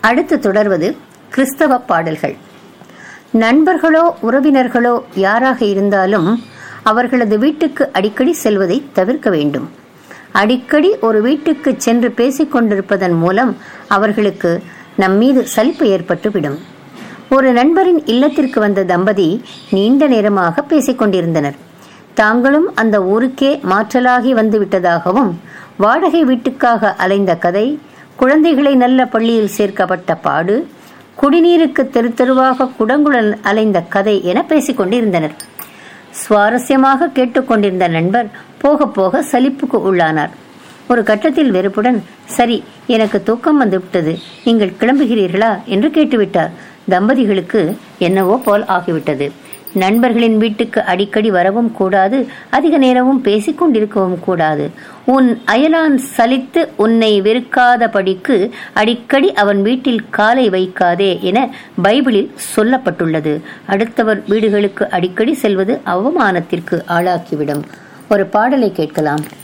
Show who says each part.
Speaker 1: அடுத்து தொடர்வது கிறிஸ்தவ பாடல்கள் நண்பர்களோ உறவினர்களோ யாராக இருந்தாலும் அவர்களது வீட்டுக்கு அடிக்கடி செல்வதை தவிர்க்க வேண்டும் அடிக்கடி ஒரு வீட்டுக்கு சென்று பேசிக் கொண்டிருப்பதன் மூலம் அவர்களுக்கு நம் மீது சலிப்பு ஏற்பட்டுவிடும் ஒரு நண்பரின் இல்லத்திற்கு வந்த தம்பதி நீண்ட நேரமாக பேசிக் கொண்டிருந்தனர் தாங்களும் அந்த ஊருக்கே மாற்றலாகி வந்து விட்டதாகவும் வாடகை வீட்டுக்காக அலைந்த கதை குழந்தைகளை நல்ல பள்ளியில் சேர்க்கப்பட்ட பாடு குடிநீருக்கு தெரு தெருவாக குடங்குடன் அலைந்த கதை என பேசிக் கொண்டிருந்தனர் சுவாரஸ்யமாக கேட்டுக்கொண்டிருந்த நண்பர் போக போக சலிப்புக்கு உள்ளானார் ஒரு கட்டத்தில் வெறுப்புடன் சரி எனக்கு தூக்கம் வந்துவிட்டது நீங்கள் கிளம்புகிறீர்களா என்று கேட்டுவிட்டார் தம்பதிகளுக்கு என்னவோ போல் ஆகிவிட்டது நண்பர்களின் வீட்டுக்கு அடிக்கடி வரவும் கூடாது அதிக நேரமும் பேசிக் கொண்டிருக்கவும் கூடாது உன் அயலான் சலித்து உன்னை வெறுக்காதபடிக்கு அடிக்கடி அவன் வீட்டில் காலை வைக்காதே என பைபிளில் சொல்லப்பட்டுள்ளது அடுத்தவர் வீடுகளுக்கு அடிக்கடி செல்வது அவமானத்திற்கு ஆளாக்கிவிடும் ஒரு பாடலை கேட்கலாம்